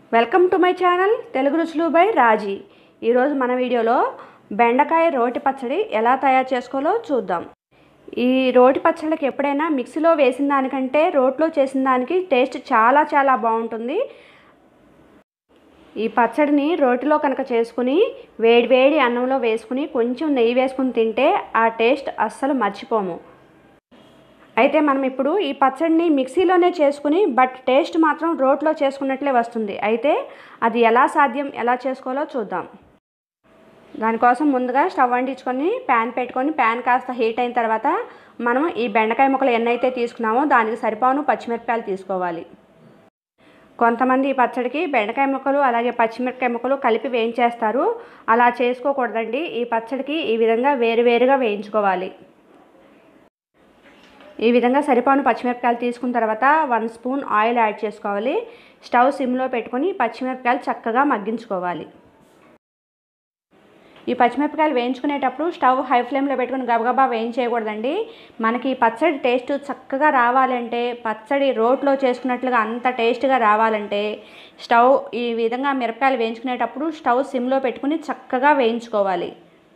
welcome to my channel Telugu రుచులు by రాజీ ఈరోజు మన వీడియోలో బెండకాయ రోటి పచ్చడి ఎలా తయారు చేసుకోవాలో చూద్దాం ఈ రోటి పచ్చడికి ఎప్పుడైనా మిక్సీలో వేసిన దానికంటే రోట్లో చేసిన దానికి టేస్ట్ చాలా చాలా బాగుంటుంది ఈ పచ్చడిని రోటిలో కనుక చేసుకుని వేడి వేడి అన్నంలో వేసుకుని కొంచెం నెయ్యి వేసుకుని తింటే ఆ టేస్ట్ అస్సలు మర్చిపోము అయితే మనం ఇప్పుడు ఈ పచ్చడిని మిక్సీలోనే చేసుకుని బట్ టేస్ట్ మాత్రం రోట్లో చేసుకున్నట్లే వస్తుంది అయితే అది ఎలా సాధ్యం ఎలా చేసుకోవాలో చూద్దాం దానికోసం ముందుగా స్టవ్ అంటించుకొని ప్యాన్ పెట్టుకొని ప్యాన్ కాస్త హీట్ అయిన తర్వాత మనం ఈ బెండకాయ ముక్కలు ఎన్నైతే తీసుకున్నామో దానికి సరిపోను పచ్చిమిరపకాయలు తీసుకోవాలి కొంతమంది ఈ పచ్చడికి బెండకాయ ముక్కలు అలాగే పచ్చిమిరపకాయ ముక్కలు కలిపి వేయించేస్తారు అలా చేసుకోకూడదండి ఈ పచ్చడికి ఈ విధంగా వేరువేరుగా వేయించుకోవాలి ఈ విధంగా సరిపోను పచ్చిమిరపకాయలు తీసుకున్న తర్వాత వన్ స్పూన్ ఆయిల్ యాడ్ చేసుకోవాలి స్టవ్ సిమ్లో పెట్టుకొని పచ్చిమిరపకాయలు చక్కగా మగ్గించుకోవాలి ఈ పచ్చిమిరపకాయలు వేయించుకునేటప్పుడు స్టవ్ హై ఫ్లేమ్లో పెట్టుకుని గబగబా వేయించేయకూడదండి మనకి పచ్చడి టేస్ట్ చక్కగా రావాలంటే పచ్చడి రోట్లో చేసుకున్నట్లుగా అంత టేస్ట్గా రావాలంటే స్టవ్ ఈ విధంగా మిరపకాయలు వేయించుకునేటప్పుడు స్టవ్ సిమ్లో పెట్టుకుని చక్కగా వేయించుకోవాలి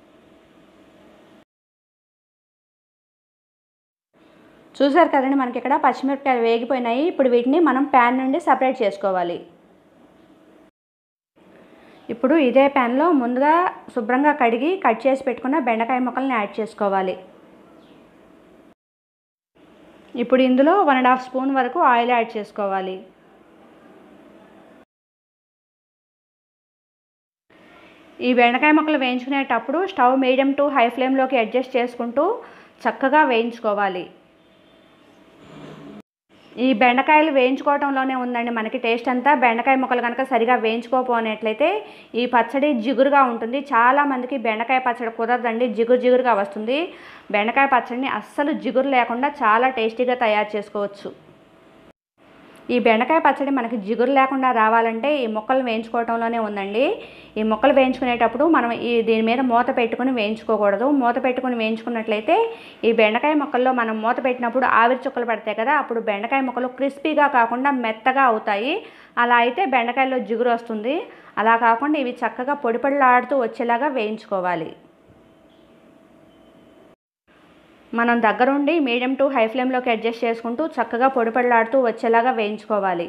చూసారు కదండి మనకి ఇక్కడ పచ్చిమిరపకాయలు వేగిపోయినాయి ఇప్పుడు వీటిని మనం ప్యాన్ నుండి సపరేట్ చేసుకోవాలి ఇప్పుడు ఇదే ప్యాన్లో ముందుగా శుభ్రంగా కడిగి కట్ చేసి పెట్టుకున్న బెండకాయ ముక్కల్ని యాడ్ చేసుకోవాలి ఇప్పుడు ఇందులో వన్ అండ్ హాఫ్ స్పూన్ వరకు ఆయిల్ యాడ్ చేసుకోవాలి ఈ బెండకాయ ముక్కలు వేయించుకునేటప్పుడు స్టవ్ మీడియం టు హై ఫ్లేమ్లోకి అడ్జస్ట్ చేసుకుంటూ చక్కగా వేయించుకోవాలి ఈ బెండకాయలు వేయించుకోవటంలోనే ఉందండి మనకి టేస్ట్ అంతా బెండకాయ ముక్కలు కనుక సరిగా వేయించుకోపోనట్లయితే ఈ పచ్చడి జిగురుగా ఉంటుంది చాలా మందికి బెండకాయ పచ్చడి కుదరదండి జిగురు జిగురుగా వస్తుంది బెండకాయ పచ్చడిని అస్సలు జిగురు లేకుండా చాలా టేస్టీగా తయారు చేసుకోవచ్చు ఈ బెండకాయ పచ్చడి మనకి జిగురు లేకుండా రావాలంటే ఈ ముక్కలు వేయించుకోవటంలోనే ఉందండి ఈ ముక్కలు వేయించుకునేటప్పుడు మనం ఈ దీని మీద మూత పెట్టుకుని వేయించుకోకూడదు మూత పెట్టుకుని వేయించుకున్నట్లయితే ఈ బెండకాయ ముక్కల్లో మనం మూత పెట్టినప్పుడు ఆవిరి చుక్కలు పడతాయి కదా అప్పుడు బెండకాయ ముక్కలు క్రిస్పీగా కాకుండా మెత్తగా అవుతాయి అలా అయితే బెండకాయలో జిగురు వస్తుంది అలా కాకుండా ఇవి చక్కగా పొడి పొడిలాడుతూ వచ్చేలాగా వేయించుకోవాలి మనం దగ్గరుండి మీడియం టు హై ఫ్లేమ్లోకి అడ్జస్ట్ చేసుకుంటూ చక్కగా పొడి పొడిలాడుతూ వచ్చేలాగా వేయించుకోవాలి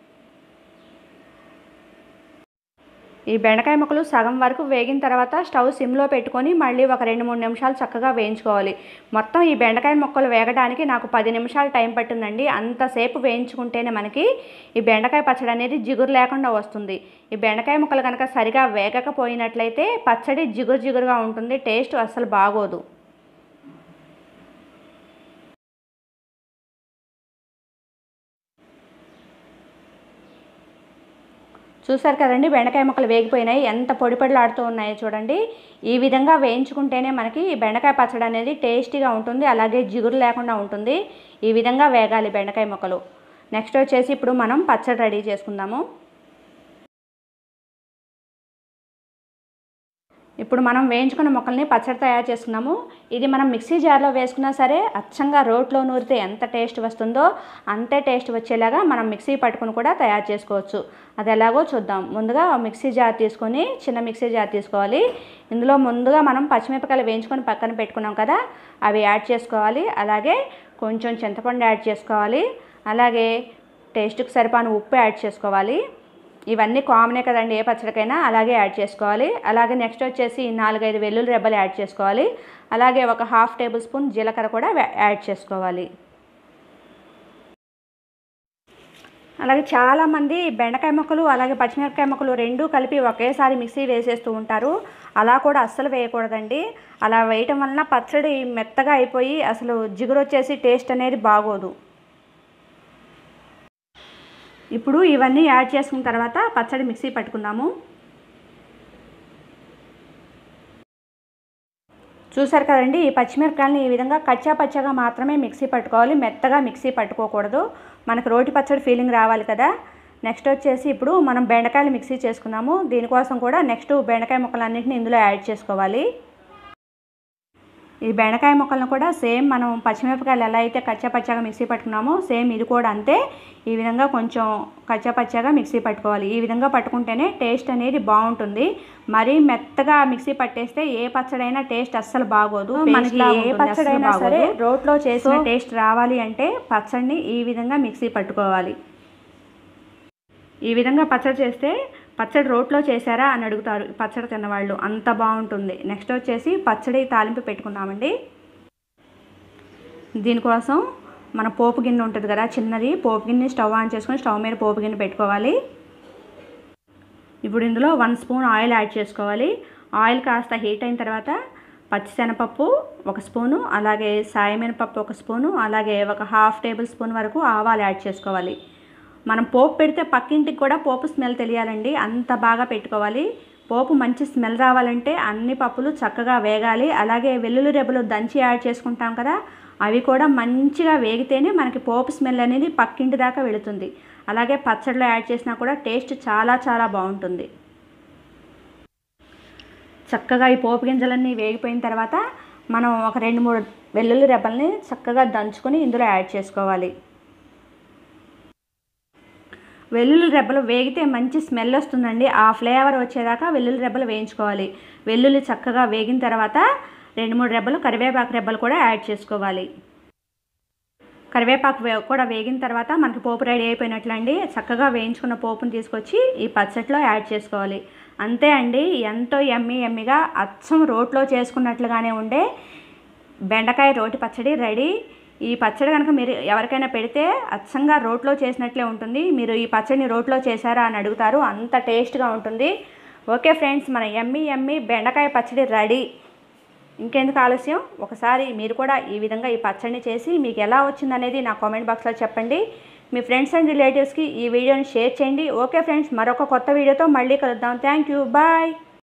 ఈ బెండకాయ ముక్కలు సగం వరకు వేగిన తర్వాత స్టవ్ సిమ్లో పెట్టుకొని మళ్ళీ ఒక రెండు మూడు నిమిషాలు చక్కగా వేయించుకోవాలి మొత్తం ఈ బెండకాయ ముక్కలు వేగడానికి నాకు పది నిమిషాలు టైం పట్టిందండి అంతసేపు వేయించుకుంటేనే మనకి ఈ బెండకాయ పచ్చడి అనేది జిగురు లేకుండా వస్తుంది ఈ బెండకాయ ముక్కలు కనుక సరిగా వేగకపోయినట్లయితే పచ్చడి జిగురు జిగురుగా ఉంటుంది టేస్ట్ అస్సలు బాగోదు చూసారు కదండి బెండకాయ ముక్కలు వేగిపోయినాయి ఎంత పొడి పొడిలాడుతూ ఉన్నాయో చూడండి ఈ విధంగా వేయించుకుంటేనే మనకి ఈ బెండకాయ పచ్చడి అనేది టేస్టీగా ఉంటుంది అలాగే జిగురు లేకుండా ఉంటుంది ఈ విధంగా వేగాలి బెండకాయ ముక్కలు నెక్స్ట్ వచ్చేసి ఇప్పుడు మనం పచ్చడి రెడీ చేసుకుందాము ఇప్పుడు మనం వేయించుకున్న ముక్కల్ని పచ్చడి తయారు చేసుకున్నాము ఇది మనం మిక్సీ జార్లో వేసుకున్నా సరే అచ్చంగా రోట్లో నూరితే ఎంత టేస్ట్ వస్తుందో అంతే టేస్ట్ వచ్చేలాగా మనం మిక్సీ పట్టుకుని కూడా తయారు చేసుకోవచ్చు అది ఎలాగో చూద్దాం ముందుగా మిక్సీ జార్ తీసుకొని చిన్న మిక్సీ జార్ తీసుకోవాలి ఇందులో ముందుగా మనం పచ్చిమిరపకాయలు వేయించుకొని పక్కన పెట్టుకున్నాం కదా అవి యాడ్ చేసుకోవాలి అలాగే కొంచెం చింతపండు యాడ్ చేసుకోవాలి అలాగే టేస్ట్కి సరిపాను ఉప్పు యాడ్ చేసుకోవాలి ఇవన్నీ కామనే కదండి ఏ పచ్చడికైనా అలాగే యాడ్ చేసుకోవాలి అలాగే నెక్స్ట్ వచ్చేసి నాలుగైదు వెల్లుల్లి రెబ్బలు యాడ్ చేసుకోవాలి అలాగే ఒక హాఫ్ టేబుల్ స్పూన్ జీలకర్ర కూడా యాడ్ చేసుకోవాలి అలాగే చాలామంది బెండకాయ ముక్కలు అలాగే పచ్చిమిరపకాయ ముక్కలు రెండూ కలిపి ఒకేసారి మిక్సీ వేసేస్తూ ఉంటారు అలా కూడా అస్సలు వేయకూడదండి అలా వేయటం వలన పచ్చడి మెత్తగా అయిపోయి అసలు జిగురు వచ్చేసి టేస్ట్ అనేది బాగోదు ఇప్పుడు ఇవన్నీ యాడ్ చేసుకున్న తర్వాత పచ్చడి మిక్సీ పట్టుకుందాము చూసారు కదండి ఈ పచ్చిమిరపకాయలని ఈ విధంగా కచ్చా పచ్చగా మాత్రమే మిక్సీ పట్టుకోవాలి మెత్తగా మిక్సీ పట్టుకోకూడదు మనకు రోటి పచ్చడి ఫీలింగ్ రావాలి కదా నెక్స్ట్ వచ్చేసి ఇప్పుడు మనం బెండకాయలు మిక్సీ చేసుకున్నాము దీనికోసం కూడా నెక్స్ట్ బెండకాయ ముక్కలన్నింటినీ ఇందులో యాడ్ చేసుకోవాలి ఈ బెండకాయ ముక్కలను కూడా సేమ్ మనం పచ్చిమిరపకాయలు ఎలా అయితే కచ్చా పచ్చాగా మిక్సీ పట్టుకున్నామో సేమ్ ఇది కూడా అంతే ఈ విధంగా కొంచెం కచ్చా పచ్చాగా మిక్సీ పట్టుకోవాలి ఈ విధంగా పట్టుకుంటేనే టేస్ట్ అనేది బాగుంటుంది మరీ మెత్తగా మిక్సీ పట్టేస్తే ఏ పచ్చడైనా టేస్ట్ అస్సలు బాగోదు మనకి ఏ పచ్చడైనా సరే రోట్లో చేసిన టేస్ట్ రావాలి అంటే పచ్చడిని ఈ విధంగా మిక్సీ పట్టుకోవాలి ఈ విధంగా పచ్చడి చేస్తే పచ్చడి రోట్లో చేశారా అని అడుగుతారు పచ్చడి తిన్నవాళ్ళు అంత బాగుంటుంది నెక్స్ట్ వచ్చేసి పచ్చడి తాలింపు పెట్టుకున్నామండి దీనికోసం మన పోపు గిన్నె ఉంటుంది కదా చిన్నది పోపు గిన్నె స్టవ్ ఆన్ చేసుకొని స్టవ్ మీద పోపు గిన్నె పెట్టుకోవాలి ఇప్పుడు ఇందులో వన్ స్పూన్ ఆయిల్ యాడ్ చేసుకోవాలి ఆయిల్ కాస్త హీట్ అయిన తర్వాత పచ్చిశనగపప్పు ఒక స్పూను అలాగే సాయమినపప్పు ఒక స్పూను అలాగే ఒక హాఫ్ టేబుల్ స్పూన్ వరకు ఆవాలు యాడ్ చేసుకోవాలి మనం పోపు పెడితే పక్కింటికి కూడా పోపు స్మెల్ తెలియాలండి అంత బాగా పెట్టుకోవాలి పోపు మంచి స్మెల్ రావాలంటే అన్ని పప్పులు చక్కగా వేగాలి అలాగే వెల్లుల్లి రెబ్బలు దంచి యాడ్ చేసుకుంటాం కదా అవి కూడా మంచిగా వేగితేనే మనకి పోపు స్మెల్ అనేది పక్కింటి దాకా వెళుతుంది అలాగే పచ్చడిలో యాడ్ చేసినా కూడా టేస్ట్ చాలా చాలా బాగుంటుంది చక్కగా ఈ పోపు గింజలన్నీ వేగిపోయిన తర్వాత మనం ఒక రెండు మూడు వెల్లుల్లి రెబ్బల్ని చక్కగా దంచుకొని ఇందులో యాడ్ చేసుకోవాలి వెల్లుల్లి రెబ్బలు వేగితే మంచి స్మెల్ వస్తుందండి ఆ ఫ్లేవర్ వచ్చేదాకా వెల్లుల్లి రెబ్బలు వేయించుకోవాలి వెల్లుల్లి చక్కగా వేగిన తర్వాత రెండు మూడు రెబ్బలు కరివేపాకు రెబ్బలు కూడా యాడ్ చేసుకోవాలి కరివేపాకు వే కూడా వేగిన తర్వాత మనకి పోపు రెడీ అయిపోయినట్లండి చక్కగా వేయించుకున్న పోపుని తీసుకొచ్చి ఈ పచ్చట్లో యాడ్ చేసుకోవాలి అంతే అండి ఎంతో ఎమ్మి ఎమ్మిగా అచ్చం రోట్లో చేసుకున్నట్లుగానే ఉండే బెండకాయ రోటి పచ్చడి రెడీ ఈ పచ్చడి కనుక మీరు ఎవరికైనా పెడితే అచ్చంగా రోట్లో చేసినట్లే ఉంటుంది మీరు ఈ పచ్చడిని రోట్లో చేశారా అని అడుగుతారు అంత టేస్ట్గా ఉంటుంది ఓకే ఫ్రెండ్స్ మన ఎమ్మి ఎమ్మి బెండకాయ పచ్చడి రెడీ ఇంకెందుకు ఆలస్యం ఒకసారి మీరు కూడా ఈ విధంగా ఈ పచ్చడిని చేసి మీకు ఎలా వచ్చిందనేది నా కామెంట్ బాక్స్లో చెప్పండి మీ ఫ్రెండ్స్ అండ్ రిలేటివ్స్కి ఈ వీడియోని షేర్ చేయండి ఓకే ఫ్రెండ్స్ మరొక కొత్త వీడియోతో మళ్ళీ కలుద్దాం థ్యాంక్ యూ బాయ్